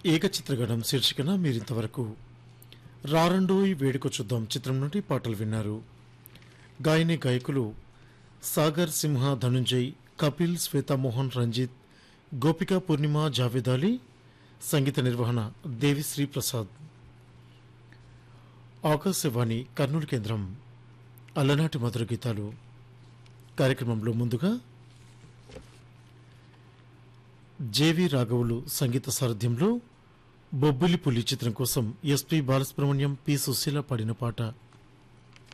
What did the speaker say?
ఏకచిత్రగణం శీర్షికన మీరింతవరకు రారండోయ్ వేడుక చూద్దాం చిత్రం నుండి పాటలు విన్నారు గాయని గాయకులు సాగర్ సింహ ధనుంజయ్ కపిల్ శ్వేతామోహన్ రంజిత్ గోపికా పూర్ణిమ జావేద్ అలీ సంగీత నిర్వహణ దేవిశ్రీ ప్రసాద్ ఆకాశవాణి కర్నూలు కేంద్రం అలనాటి మధుర గీతాలు కార్యక్రమంలో ముందుగా జేవి రాఘవులు సంగీత సారథ్యంలో బొబ్బిలి పులి చిత్రం కోసం ఎస్పి బాలసుబ్రహ్మణ్యం పి సుశీల పాడిన పాట